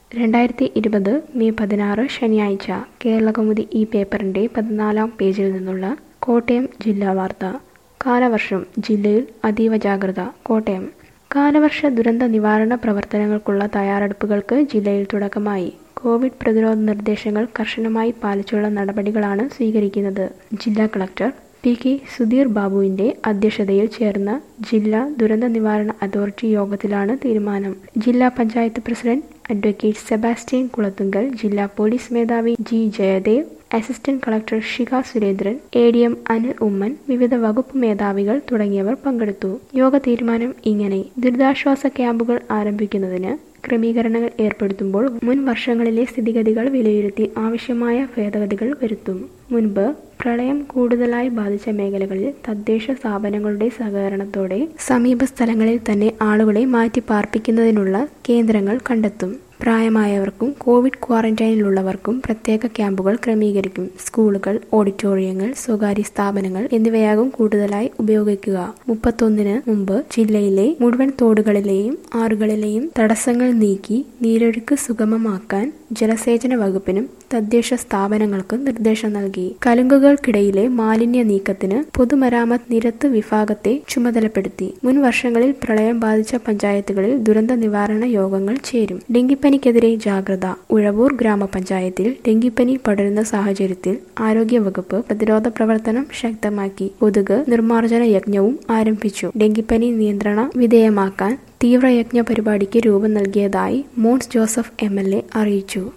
രണ്ടായിരത്തി ഇരുപത് മെയ് പതിനാറ് ശനിയാഴ്ച കേരളകൗമുദി ഈ പേപ്പറിന്റെ പതിനാലാം പേജിൽ നിന്നുള്ള കോട്ടയം ജില്ലാ വാർത്ത കാലവർഷം ജില്ലയിൽ അതീവ ജാഗ്രത കോട്ടയം കാലവർഷ ദുരന്ത നിവാരണ പ്രവർത്തനങ്ങൾക്കുള്ള തയ്യാറെടുപ്പുകൾക്ക് ജില്ലയിൽ തുടക്കമായി കോവിഡ് പ്രതിരോധ നിർദ്ദേശങ്ങൾ കർശനമായി പാലിച്ചുള്ള നടപടികളാണ് സ്വീകരിക്കുന്നത് ജില്ലാ കളക്ടർ പി കെ സുധീർ ബാബുവിന്റെ അധ്യക്ഷതയിൽ ചേർന്ന ജില്ലാ ദുരന്ത നിവാരണ അതോറിറ്റി യോഗത്തിലാണ് തീരുമാനം ജില്ലാ panchayat president advocate Sebastian Kulathunkal ജില്ലാ പോലീസ് മേധാവി G Jayadev assistant collector Shika Surendran A D M Anil Oommen വിവിധ വകുപ്പ് മേധാവികൾ തുടങ്ങിയവർ പങ്കെടുത്തു യോഗ തീരുമാനം ഇങ്ങനെ ദുരിതാശ്വാസ ക്യാമ്പുകൾ ആരംഭിക്കുന്നതിന് ക്രമീകരണങ്ങൾ ഏർപ്പെടുത്തുമ്പോൾ മുൻ വർഷങ്ങളിലെ സ്ഥിതിഗതികൾ വിലയിരുത്തി ആവശ്യമായ ഭേദഗതികൾ വരുത്തും മുൻപ് പ്രളയം കൂടുതലായി ബാധിച്ച മേഖലകളിൽ തദ്ദേശ സ്ഥാപനങ്ങളുടെ സഹകരണത്തോടെ സമീപ സ്ഥലങ്ങളിൽ തന്നെ ആളുകളെ മാറ്റി പാർപ്പിക്കുന്നതിനുള്ള കേന്ദ്രങ്ങൾ കണ്ടെത്തും പ്രായമായവർക്കും കോവിഡ് ക്വാറന്റൈനിലുള്ളവർക്കും പ്രത്യേക ക്യാമ്പുകൾ ക്രമീകരിക്കും സ്കൂളുകൾ ഓഡിറ്റോറിയങ്ങൾ സ്വകാര്യ സ്ഥാപനങ്ങൾ എന്നിവയാകും കൂടുതലായി ഉപയോഗിക്കുക മുപ്പത്തൊന്നിന് മുമ്പ് ജില്ലയിലെ മുഴുവൻ തോടുകളിലെയും ആറുകളിലെയും തടസ്സങ്ങൾ നീക്കി നീരൊഴുക്ക് സുഗമമാക്കാൻ ജലസേചന വകുപ്പിനും തദ്ദേശ സ്ഥാപനങ്ങൾക്ക് നിർദ്ദേശം നൽകി കലുങ്കുകൾക്കിടയിലെ മാലിന്യ നീക്കത്തിന് പൊതുമരാമത്ത് നിരത്ത് വിഭാഗത്തെ ചുമതലപ്പെടുത്തി മുൻ വർഷങ്ങളിൽ പ്രളയം ബാധിച്ച പഞ്ചായത്തുകളിൽ ദുരന്ത നിവാരണ യോഗങ്ങൾ ചേരും ഡെങ്കിപ്പനിക്കെതിരെ ജാഗ്രത ഉഴവൂർ ഗ്രാമപഞ്ചായത്തിൽ ഡെങ്കിപ്പനി പടരുന്ന സാഹചര്യത്തിൽ ആരോഗ്യവകുപ്പ് പ്രതിരോധ പ്രവർത്തനം ശക്തമാക്കി കൊതുക് നിർമ്മാർജ്ജന യജ്ഞവും ആരംഭിച്ചു ഡെങ്കിപ്പനി നിയന്ത്രണ വിധേയമാക്കാൻ തീവ്രയജ്ഞ പരിപാടിക്ക് രൂപം നൽകിയതായി മോൻസ് ജോസഫ് എം അറിയിച്ചു